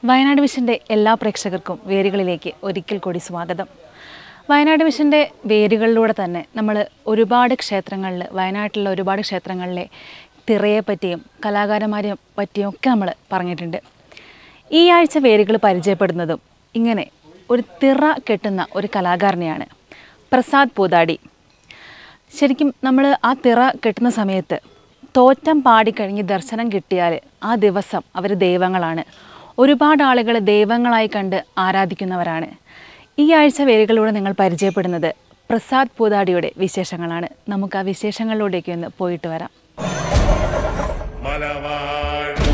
വയനാട് വിഷൻ്റെ എല്ലാ പ്രേക്ഷകർക്കും വേരുകളിലേക്ക് ഒരിക്കൽ കൂടി സ്വാഗതം വയനാട് വിഷൻ്റെ വേരുകളിലൂടെ തന്നെ നമ്മൾ ഒരുപാട് ക്ഷേത്രങ്ങളിൽ വയനാട്ടിലുള്ള ഒരുപാട് ക്ഷേത്രങ്ങളിലെ തിറയെ പറ്റിയും കലാകാരന്മാരെ പറ്റിയും ഒക്കെ നമ്മൾ പറഞ്ഞിട്ടുണ്ട് ഈ ആഴ്ച വേരുകൾ പരിചയപ്പെടുന്നതും ഇങ്ങനെ ഒരു തിറ കെട്ടുന്ന ഒരു കലാകാരനെയാണ് പ്രസാദ് പൂതാടി ശരിക്കും നമ്മൾ ആ തിറ കെട്ടുന്ന സമയത്ത് തോറ്റം പാടിക്കഴിഞ്ഞ് ദർശനം കിട്ടിയാൽ ആ ദിവസം അവർ ദൈവങ്ങളാണ് ഒരുപാട് ആളുകൾ ദൈവങ്ങളായി കണ്ട് ആരാധിക്കുന്നവരാണ് ഈ ആഴ്ച വേരുകളിലൂടെ നിങ്ങൾ പരിചയപ്പെടുന്നത് പ്രസാദ് പൂതാടിയുടെ വിശേഷങ്ങളാണ് നമുക്ക് ആ വിശേഷങ്ങളിലൂടെയൊക്കെ ഒന്ന് പോയിട്ട് വരാം മലവാഴൂ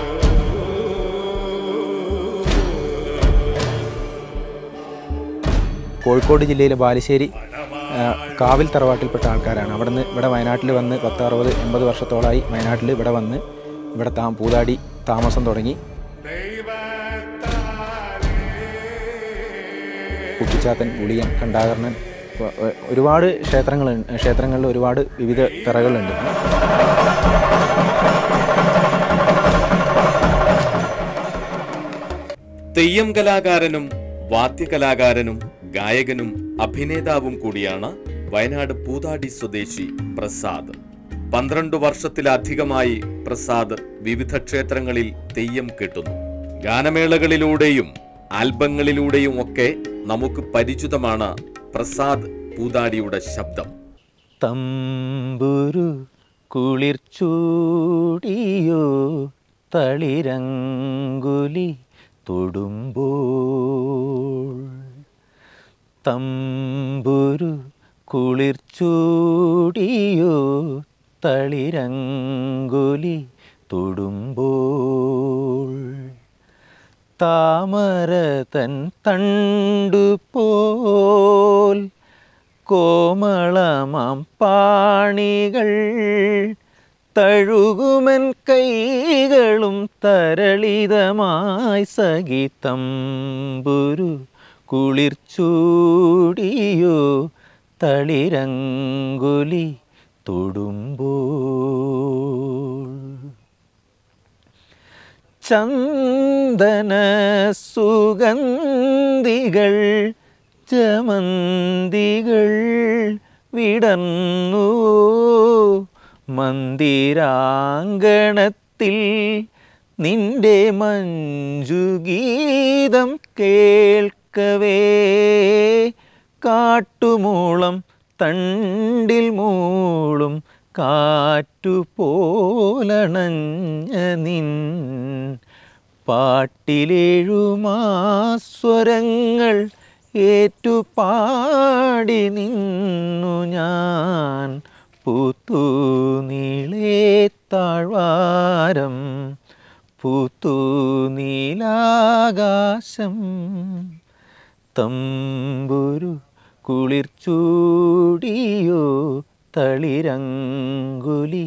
കോഴിക്കോട് ജില്ലയിലെ ബാലുശ്ശേരി ആ, കാവിൽ തറവാട്ടിൽപ്പെട്ട ആൾക്കാരാണ് അവിടുന്ന് ഇവിടെ വയനാട്ടിൽ വന്ന് പത്ത് അറുപത് എൺപത് വർഷത്തോളമായി വയനാട്ടിൽ ഇവിടെ വന്ന് ഇവിടെ താ പൂതാടി താമസം തുടങ്ങി കുട്ടിച്ചാത്തൻ ഉളിയൻ കണ്ടാകർണൻ ഒ- ഒ- ഒരുപാട് ക്ഷേത്രങ്ങൾ ക്ഷേത്രങ്ങളിൽ ഒരുപാട് വിവിധ തിറകളുണ്ട് തെയ്യം കലാകാരനും വാദ്യകലാകാരനും ഗായകനും അഭിനേതാവും കൂടിയാണ് വയനാട് പൂതാടി സ്വദേശി പ്രസാദ് പന്ത്രണ്ട് വർഷത്തിലധികമായി പ്രസാദ് വിവിധ ക്ഷേത്രങ്ങളിൽ തെയ്യം കെട്ടുന്നു ഗാനമേളകളിലൂടെയും ആൽബങ്ങളിലൂടെയും ഒക്കെ നമുക്ക് പരിചിതമാണ് പ്രസാദ് പൂതാടിയുടെ ശബ്ദം തമ്പുരു കുളിർച്ചൂടിയോ തളിരങ്കുലി തൊടുമ്പോൾ തമ്പുരു കുളിർച്ചൂടിയോ തളിരങ്കുലി തൊടുമ്പോൾ താമര തൻ തണ്ടുപോൽ കോമളമാം പാണികൾ തഴുകുമൻ കൈകളും തരളിതമായി സഗീതമ്പുരു കുളിർച്ചൂടിയോ തളിരങ്കുലി തൊടുമ്പോൾ ചന്ദന സുഗന്ധികൾ ചമന്തികൾ വിടർന്നു മന്ദിരാങ്കണത്തിൽ നിന്റെ മഞ്ജുഗീതം കേൾക്കവേ കാട്ടുമൂളം തണ്ടിൽ മൂളും കാറ്റുപോലണഞ്ഞ നിൻ പാട്ടിലേഴുമാസ്വരങ്ങൾ ഏറ്റുപാടി നിന്നു ഞാൻ പൂത്തു നീളേ താഴ്വാരം പൂത്തു നീലാകാശം തമ്പുരു കുളിർച്ചൂടിയോ തളിരങ്കുലി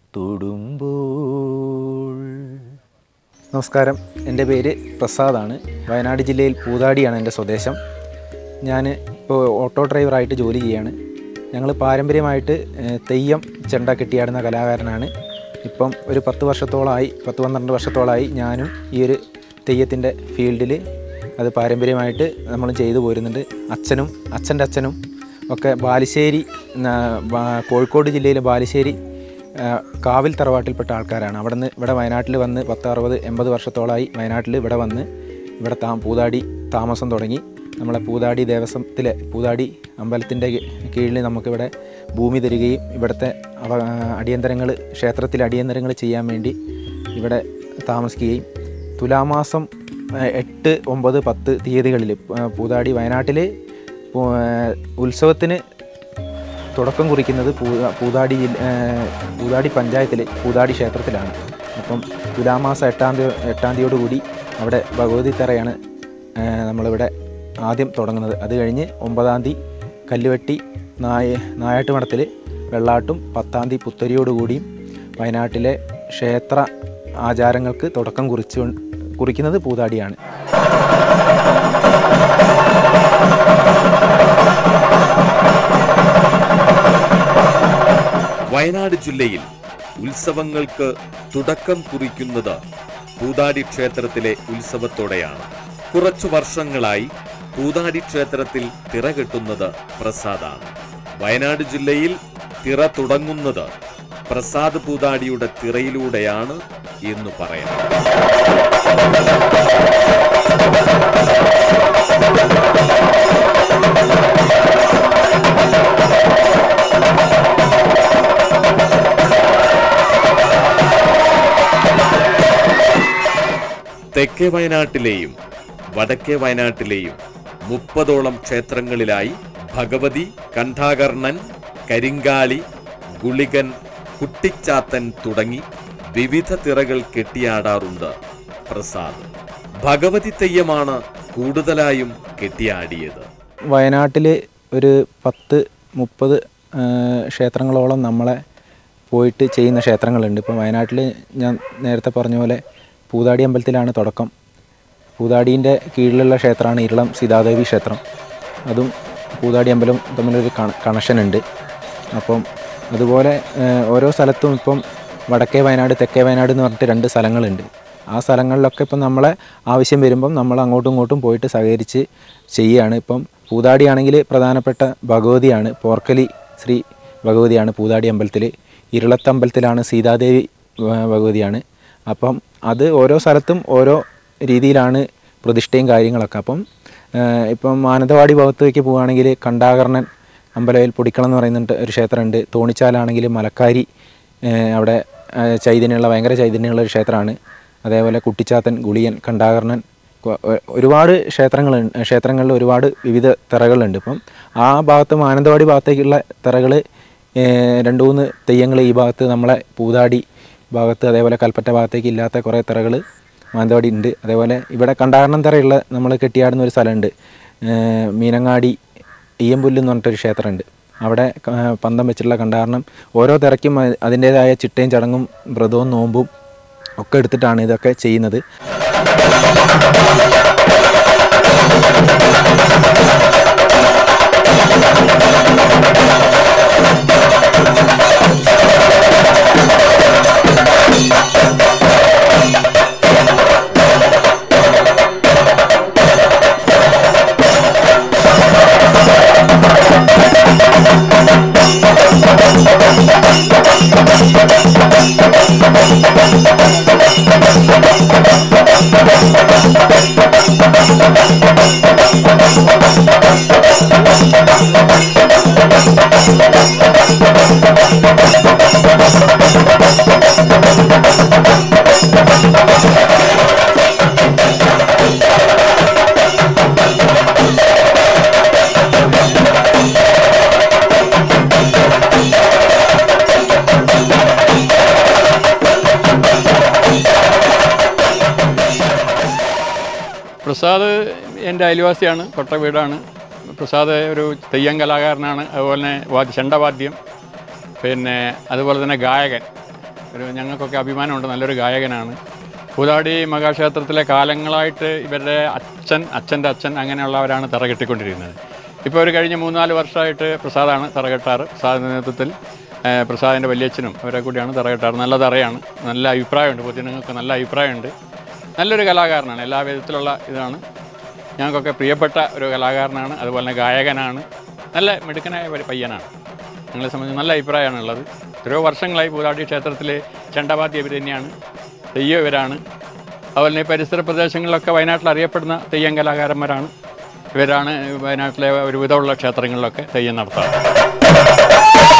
തൊടുമ്പോൾ നമസ്കാരം എൻ്റെ പേര് പ്രസാദാണ് വയനാട് ജില്ലയിൽ പൂതാടിയാണ് എൻ്റെ സ്വദേശം ഞാൻ ഇപ്പോൾ ഓട്ടോ ഡ്രൈവറായിട്ട് ജോലി ചെയ്യാണ് ഞങ്ങൾ പാരമ്പര്യമായിട്ട് ഏഹ്, തെയ്യം ചെണ്ട കെട്ടിയാടുന്ന കലാകാരനാണ് ഇപ്പം ഒരു പത്ത് വർഷത്തോളമായി പത്ത് പന്ത്രണ്ട് വർഷത്തോളമായി ഞാനും ഈ ഒരു തെയ്യത്തിൻ്റെ ഫീൽഡിൽ അത് പാരമ്പര്യമായിട്ട് നമ്മൾ ചെയ്തു പോരുന്നുണ്ട് അച്ഛനും അച്ഛൻ്റെ അച്ഛനും ഒക്കെ ബാലുശ്ശേരി ന- ബാ- കോഴിക്കോട് ജില്ലയിലെ ബാലുശ്ശേരി ആ, കാവിൽ തറവാട്ടിൽപ്പെട്ട ആൾക്കാരാണ് അവിടെ നിന്ന് ഇവിടെ വയനാട്ടിൽ വന്ന് പത്ത് അറുപത് എൺപത് വർഷത്തോളമായി വയനാട്ടിൽ ഇവിടെ വന്ന് ഇവിടെ താ പൂതാടി താമസം തുടങ്ങി നമ്മളെ പൂതാടി ദേവസ്വത്തിലെ പൂതാടി അമ്പലത്തിൻ്റെ കീഴിൽ നമുക്കിവിടെ ഭൂമി തരികയും ഇവിടുത്തെ അവ അടിയന്തരങ്ങൾ ക്ഷേത്രത്തിൽ അടിയന്തരങ്ങൾ ചെയ്യാൻ വേണ്ടി ഇവിടെ താമസിക്കുകയും തുലാമാസം ആ, എട്ട് ഒമ്പത് പത്ത് തീയതികളിൽ ആ, പൂതാടി വയനാട്ടിൽ പൂ- ആ, ഉത്സവത്തിന് തുടക്കം കുറിക്കുന്നത് പൂതാ പൂതാടി ജില്ല ഏഹ് പൂതാടി പഞ്ചായത്തിൽ പൂതാടി ക്ഷേത്രത്തിലാണ് അപ്പം തുലാമാസം എട്ടാം തീയതി എട്ടാം തീയതിയോടുകൂടി അവിടെ ഭഗവതി തറയാണ് ഏഹ് നമ്മളിവിടെ ആദ്യം തുടങ്ങുന്നത് അത് കഴിഞ്ഞ് ഒമ്പതാം തീയതി കല്ലുവെട്ടി നായ നായാട്ടുമടത്തിൽ വെള്ളാട്ടും പത്താം തീയതി പുത്തരിയോടുകൂടിയും വയനാട്ടിലെ ക്ഷേത്ര ആചാരങ്ങൾക്ക് തുടക്കം കുറിച്ചു കുറിക്കുന്നത് പൂതാടിയാണ് വയനാട് ജില്ലയിൽ ഉത്സവങ്ങൾക്ക് തുടക്കം കുറിക്കുന്നത് പൂതാടി ക്ഷേത്രത്തിലെ ഉത്സവത്തോടെയാണ് കുറച്ചു വർഷങ്ങളായി പൂതാടി ക്ഷേത്രത്തിൽ തിറ കെട്ടുന്നത് പ്രസാദാണ് വയനാട് ജില്ലയിൽ തിറ തുടങ്ങുന്നത് പ്രസാദ് പൂതാടിയുടെ തിറയിലൂടെയാണ് എന്ന് പറയാം തെക്കേ വയനാട്ടിലെയും വടക്കേ വയനാട്ടിലെയും മുപ്പതോളം ക്ഷേത്രങ്ങളിലായി ഭഗവതി കണ്ഠാകർണൻ കരിങ്കാളി ഗുളികൻ കുട്ടിച്ചാത്തൻ തുടങ്ങി വിവിധ തിറകൾ കെട്ടിയാടാറുണ്ട് പ്രസാദ് ഭഗവതി തെയ്യമാണ് കൂടുതലായും കെട്ടിയാടിയത് വയനാട്ടിൽ ഒരു പത്ത് മുപ്പത് ക്ഷേത്രങ്ങളോളം നമ്മളെ പോയിട്ട് ചെയ്യുന്ന ക്ഷേത്രങ്ങളുണ്ട് ഇപ്പം വയനാട്ടിൽ ഞാൻ നേരത്തെ പറഞ്ഞ പോലെ പൂതാടി അമ്പലത്തിലാണ് തുടക്കം പൂതാടീൻ്റെ കീഴിലുള്ള ക്ഷേത്രമാണ് ഇരുളം സീതാദേവി ക്ഷേത്രം അതും പൂതാടി അമ്പലം തമ്മിലൊരു കണക്ഷൻ ഉണ്ട് അപ്പം അതുപോലെ ഏഹ്, ഓരോ സ്ഥലത്തും ഇപ്പം വടക്കേ വയനാട് തെക്കേ വയനാട് എന്ന് പറഞ്ഞിട്ട് രണ്ട് സ്ഥലങ്ങളുണ്ട് ആ സ്ഥലങ്ങളിലൊക്കെ ഇപ്പം നമ്മളെ ആവശ്യം വരുമ്പം നമ്മൾ അങ്ങോട്ടും ഇങ്ങോട്ടും പോയിട്ട് സഹകരിച്ച് ചെയ്യുകയാണ് ഇപ്പം പൂതാടി ആണെങ്കിൽ പ്രധാനപ്പെട്ട ഭഗവതിയാണ് പോർക്കലി ശ്രീ ഭഗവതിയാണ് പൂതാടി അമ്പലത്തിൽ ഇരുളത്തമ്പലത്തിലാണ് സീതാദേവി ഭ- ഭഗവതിയാണ് അപ്പം അത് ഓരോ സ്ഥലത്തും ഓരോ രീതിയിലാണ് പ്രതിഷ്ഠയും കാര്യങ്ങളൊക്കെ അപ്പം ഏഹ് ഇപ്പം മാനന്തവാടി ഭാഗത്തേക്ക് പോവുകയാണെങ്കിൽ കണ്ടാകർണൻ അമ്പലയിൽ പൊടിക്കളം എന്ന് പറയുന്നുണ്ട് ഒരു ക്ഷേത്രമുണ്ട് തോണിച്ചാലാണെങ്കിൽ മലക്കാരി ഏഹ് അവിടെ ഏഹ് ചൈതന്യമുള്ള ഭയങ്കര ചൈതന്യമുള്ള ഒരു ക്ഷേത്രമാണ് അതേപോലെ കുട്ടിച്ചാത്തൻ ഗുളിയൻ കണ്ടാകർണൻ കൊ- ഒ- ഒരുപാട് ക്ഷേത്രങ്ങൾ ക്ഷേത്രങ്ങളിൽ ഒരുപാട് വിവിധ തിറകളുണ്ട് ഇപ്പം ആ ഭാഗത്ത് മാനന്തവാടി ഭാഗത്തേക്കുള്ള തിറകൾ രണ്ട് മൂന്ന് തെയ്യങ്ങൾ ഈ ഭാഗത്ത് നമ്മളെ പൂതാടി ഭാഗത്ത് അതേപോലെ കൽപ്പറ്റ ഭാഗത്തേക്ക് ഇല്ലാത്ത കുറേ തിറകൾ മാനന്തവാടി ഉണ്ട് അതേപോലെ ഇവിടെ കണ്ടാകരണം തിറയുള്ള നമ്മൾ കെട്ടിയാടുന്ന ഒരു സ്ഥലമുണ്ട് ഏഹ് മീനങ്ങാടി ഈയമ്പുല്ല് എന്ന് പറഞ്ഞിട്ടൊരു ക്ഷേത്രമുണ്ട് അവിടെ ക- പന്തം വെച്ചിട്ടുള്ള കണ്ടാരണം ഓരോ തിറയ്ക്കും അ- അതിൻ്റേതായ ചിട്ടയും ചടങ്ങും വ്രതവും നോമ്പും ഒക്കെ എടുത്തിട്ടാണ് ഇതൊക്കെ ചെയ്യുന്നത് പ്രസാദ് എൻ്റെ അയൽവാസിയാണ് തൊട്ട വീടാണ് പ്രസാദ് ഒരു തെയ്യം കലാകാരനാണ് അതുപോലെ തന്നെ വാദ്യ ചെണ്ടവാദ്യം പിന്നെ അതുപോലെ തന്നെ ഗായകൻ ഒരു ഞങ്ങൾക്കൊക്കെ അഭിമാനമുണ്ട് നല്ലൊരു ഗായകനാണ് പൂതാടി മഹാക്ഷേത്രത്തിലെ കാലങ്ങളായിട്ട് ഇവരുടെ അച്ഛൻ അച്ഛൻ്റെ അച്ഛൻ അങ്ങനെയുള്ളവരാണ് തറ കെട്ടിക്കൊണ്ടിരിക്കുന്നത് ഇപ്പോൾ ഒരു കഴിഞ്ഞ മൂന്നാല് വർഷമായിട്ട് പ്രസാദാണ് തറ കെട്ടാറ് പ്രസാദിൻ്റെ നേതൃത്വത്തിൽ ഏഹ്, പ്രസാദിൻ്റെ വലിയച്ഛനും അവരെ കൂടിയാണ് തറ കെട്ടാറ് നല്ല തറയാണ് നല്ല അഭിപ്രായമുണ്ട് പൊതുജനങ്ങൾക്ക് നല്ല അഭിപ്രായമുണ്ട് നല്ലൊരു കലാകാരനാണ് എല്ലാ വിധത്തിലുള്ള ഇതാണ് ഞങ്ങൾക്കൊക്കെ പ്രിയപ്പെട്ട ഒരു കലാകാരനാണ് അതുപോലെ തന്നെ ഗായകനാണ് നല്ല മിടുക്കനായ ഒരു പയ്യനാണ് ഞങ്ങളെ സംബന്ധിച്ച് നല്ല അഭിപ്രായമാണ് ഉള്ളത് എത്രയോ വർഷങ്ങളായി പൂതാടി ക്ഷേത്രത്തിൽ ചെണ്ടവാദ്യ ഇവർ തന്നെയാണ് തെയ്യം ഇവരാണ് അതുപോലെ തന്നെ ഈ പരിസര പ്രദേശങ്ങളിലൊക്കെ വയനാട്ടിൽ അറിയപ്പെടുന്ന തെയ്യം കലാകാരന്മാരാണ് ഇവരാണ് വയനാട്ടിലെ ഒരുവിധമുള്ള ക്ഷേത്രങ്ങളിലൊക്കെ തെയ്യം നടത്താറ്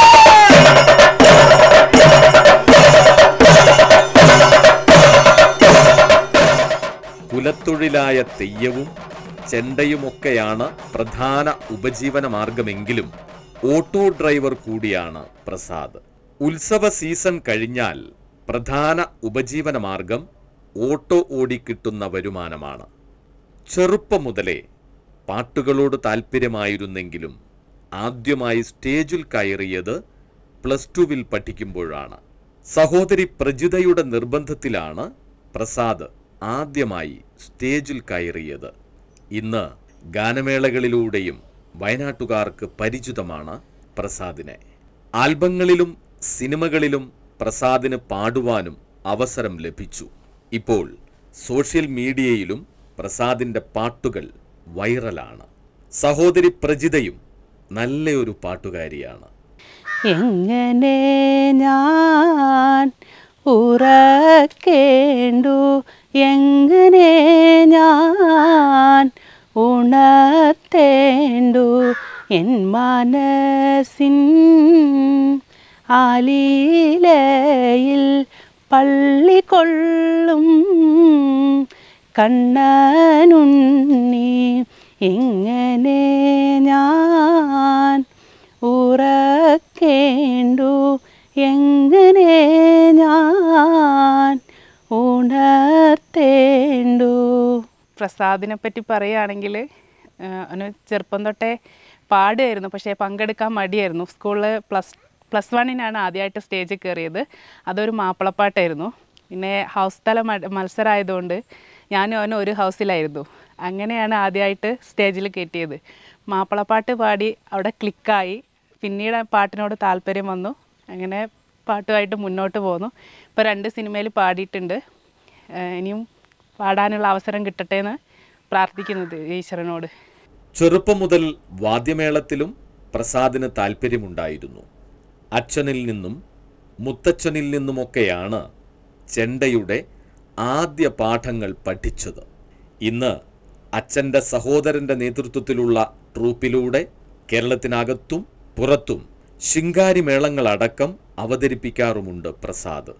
കുലത്തൊഴിലായ തെയ്യവും ചെണ്ടയുമൊക്കെയാണ് പ്രധാന ഉപജീവന മാർഗമെങ്കിലും ഓട്ടോ ഡ്രൈവർ കൂടിയാണ് പ്രസാദ് ഉത്സവ സീസൺ കഴിഞ്ഞാൽ പ്രധാന ഉപജീവന മാർഗം ഓട്ടോ ഓടിക്കിട്ടുന്ന വരുമാനമാണ് ചെറുപ്പം മുതലേ പാട്ടുകളോട് താല്പര്യമായിരുന്നെങ്കിലും ആദ്യമായി സ്റ്റേജിൽ കയറിയത് പ്ലസ് ടുവിൽ പഠിക്കുമ്പോഴാണ് സഹോദരി പ്രജിതയുടെ നിർബന്ധത്തിലാണ് പ്രസാദ് ആദ്യമായി സ്റ്റേജിൽ കയറിയത് ഇന്ന് ഗാനമേളകളിലൂടെയും വയനാട്ടുകാർക്ക് പരിചിതമാണ് പ്രസാദിനെ ആൽബങ്ങളിലും സിനിമകളിലും പ്രസാദിന് പാടുവാനും അവസരം ലഭിച്ചു ഇപ്പോൾ സോഷ്യൽ മീഡിയയിലും പ്രസാദിന്റെ പാട്ടുകൾ വൈറലാണ് സഹോദരി പ്രജിതയും നല്ലൊരു പാട്ടുകാരിയാണ് എങ്ങനെ ഞാൻ ഉറക്കേണ്ടു എങ്ങനെ ഞാൻ ഉണർത്തേണ്ടു എൻ മനസ്സിൻ ആലീലയിൽ പള്ളി കൊള്ളും കണ്ണനുണ്ണി എങ്ങനെ ഞാൻ ഉറക്കേണ്ടു എങ്ങനെ ഞാൻ ഉണർത്തേണ്ടു പ്രസാദിനെ പറ്റി പറയുകയാണെങ്കിൽ അവന് ചെറുപ്പം തൊട്ടേ പാടുമായിരുന്നു പക്ഷേ പങ്കെടുക്കാൻ മടിയായിരുന്നു സ്കൂളിൽ പ്ലസ് പ്ലസ് വണ്ണിനാണ് ആദ്യമായിട്ട് സ്റ്റേജിൽ കയറിയത് അതൊരു മാപ്പിളപ്പാട്ടായിരുന്നു പിന്നെ ഹൗസ് തല മ- മത്സരമായതുകൊണ്ട് ഞാനും അവനും ഒരു ഹൗസിലായിരുന്നു അങ്ങനെയാണ് ആദ്യമായിട്ട് സ്റ്റേജിൽ കയറ്റിയത് മാപ്പിളപ്പാട്ട് പാടി അവിടെ ക്ലിക്കായി പിന്നീട് ആ പാട്ടിനോട് താല്പര്യം വന്നു അങ്ങനെ പാട്ടുമായിട്ട് മുന്നോട്ട് പോന്നു ഇപ്പോൾ രണ്ട് സിനിമയിൽ പാടിയിട്ടുണ്ട് ഏഹ് ഇനിയും പാടാനുള്ള അവസരം കിട്ടട്ടെ എന്ന് പ്രാർത്ഥിക്കുന്നത് ഈശ്വരനോട് ചെറുപ്പം മുതൽ വാദ്യമേളത്തിലും പ്രസാദിന് താല്പര്യമുണ്ടായിരുന്നു അച്ഛനിൽ നിന്നും മുത്തച്ഛനിൽ നിന്നുമൊക്കെയാണ് ചെണ്ടയുടെ ആദ്യ പാഠങ്ങൾ പഠിച്ചത് ഇന്ന് അച്ഛൻ്റെ സഹോദരൻ്റെ നേതൃത്വത്തിലുള്ള ട്രൂപ്പിലൂടെ കേരളത്തിനകത്തും പുറത്തും ശിങ്കാരിമേളങ്ങളടക്കം അവതരിപ്പിക്കാറുമുണ്ട് പ്രസാദ്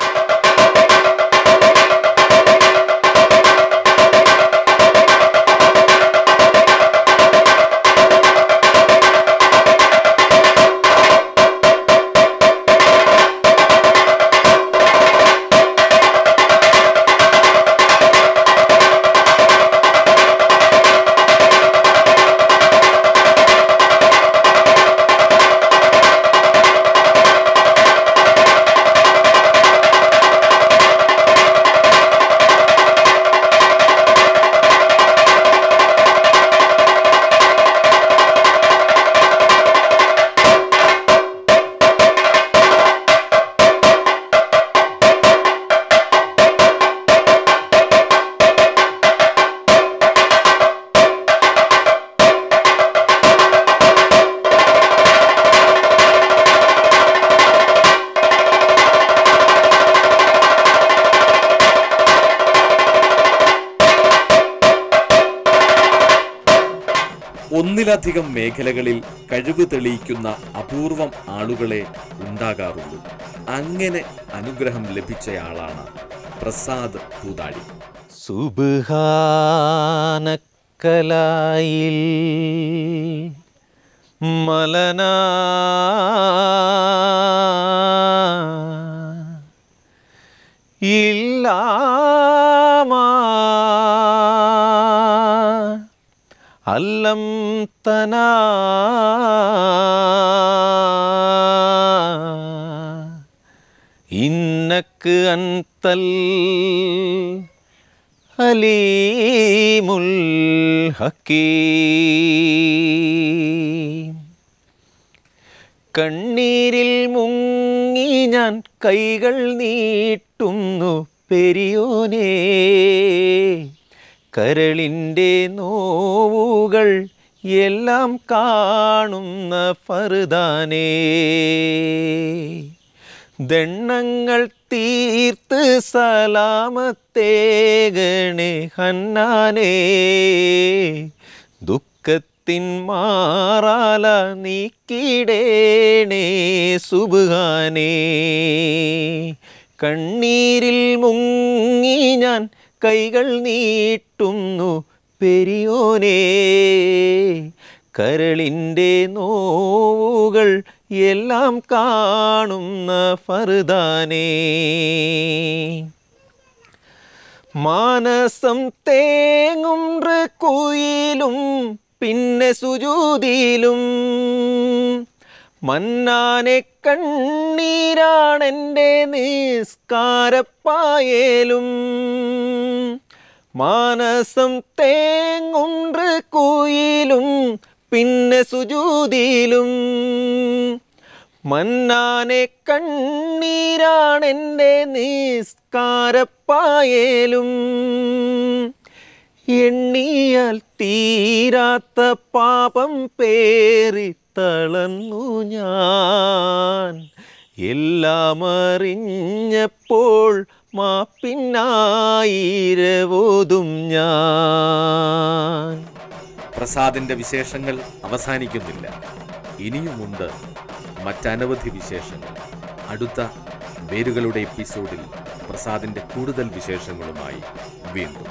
ഒന്നിലധികം മേഖലകളിൽ കഴിവ് തെളിയിക്കുന്ന അപൂർവം ആളുകളെ ഉണ്ടാകാറുള്ളൂ അങ്ങനെ അനുഗ്രഹം ലഭിച്ചയാളാണ് പ്രസാദ് പൂതാടി സുബാനക്കലായിൽ മലന ഇല്ലാമാ അല്ലം തന ഇന്നക്ക് അന്തൽ അലീമുൽ ഹക്കീം കണ്ണീരിൽ മുങ്ങി ഞാൻ കൈകൾ നീട്ടുന്നു പെരിയോനേ കരളിൻ്റെ നോവുകൾ എല്ലാം കാണുന്ന ഫറുദാനേ ദണ്ണങ്ങൾ തീർത്ത് സലാമത്തേകണേ ഹന്നാനേ ദുഃഖത്തിൻ മാറാല നീക്കിടേണേ സുബാനേ കണ്ണീരിൽ മുങ്ങി ഞാൻ കൈകൾ നീട്ടുന്നു പെരിയോനേ കരളിൻ്റെ നോവുകൾ എല്ലാം കാണുന്ന ഫറുദാനേ മാനസം തേങ്ങും കുയിലും പിന്നെ സുജൂതിയിലും മന്നാനെ കണ്ണീരാണെൻ്റെ നിസ്കാരപ്പായേലും മാനസം തേങ്ങും കുയിലും പിന്നെ സുജൂതിയിലും മന്നാനെ കണ്ണീരാണെൻ്റെ നിസ്കാരപ്പായേലും എണ്ണിയാൽ തീരാത്ത പാപം പേറിത്തളർന്നു ഞാൻ എല്ലാം അറിഞ്ഞപ്പോൾ മാപ്പിന്നായിരവോതും ഞാൻ പ്രസാദിന്റെ വിശേഷങ്ങൾ അവസാനിക്കുന്നില്ല ഇനിയുമുണ്ട് മറ്റനവധി വിശേഷങ്ങൾ അടുത്ത വേരുകളുടെ എപ്പിസോഡിൽ പ്രസാദിന്റെ കൂടുതൽ വിശേഷങ്ങളുമായി വീണ്ടും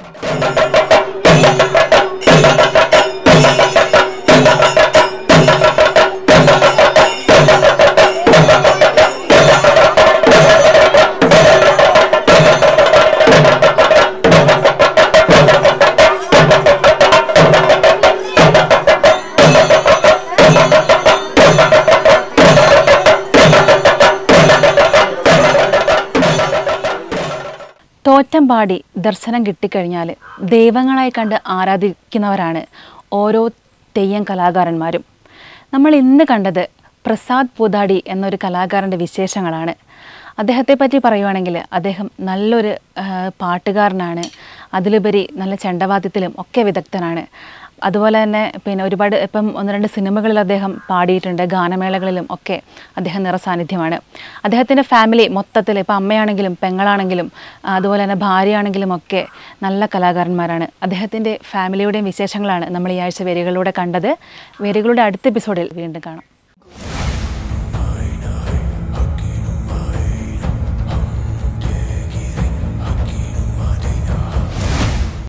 തോറ്റം പാടി ദർശനം കിട്ടിക്കഴിഞ്ഞാൽ ദൈവങ്ങളായി കണ്ട് ആരാധിക്കുന്നവരാണ് ഓരോ തെയ്യം കലാകാരന്മാരും നമ്മൾ ഇന്ന് കണ്ടത് പ്രസാദ് പൂതാടി എന്നൊരു കലാകാരൻ്റെ വിശേഷങ്ങളാണ് അദ്ദേഹത്തെ പറ്റി പറയുവാണെങ്കിൽ അദ്ദേഹം നല്ലൊരു ആ, പാട്ടുകാരനാണ് അതിലുപരി നല്ല ചെണ്ടവാദ്യത്തിലും ഒക്കെ വിദഗ്ധനാണ് അതുപോലെ തന്നെ പിന്നെ ഒരുപാട് ഇപ്പം ഒന്ന് രണ്ട് സിനിമകളിൽ അദ്ദേഹം പാടിയിട്ടുണ്ട് ഗാനമേളകളിലും ഒക്കെ അദ്ദേഹം നിറസാന്നിധ്യമാണ് അദ്ദേഹത്തിൻ്റെ ഫാമിലി മൊത്തത്തിൽ ഇപ്പം അമ്മയാണെങ്കിലും പെങ്ങളാണെങ്കിലും ആ, അതുപോലെ തന്നെ ഭാര്യയാണെങ്കിലും ഒക്കെ നല്ല കലാകാരന്മാരാണ് അദ്ദേഹത്തിൻ്റെ ഫാമിലിയുടെയും വിശേഷങ്ങളാണ് നമ്മൾ ഈ ആഴ്ച വേരുകളിലൂടെ കണ്ടത് വേരുകളുടെ അടുത്ത എപ്പിസോഡിൽ വീണ്ടും കാണാം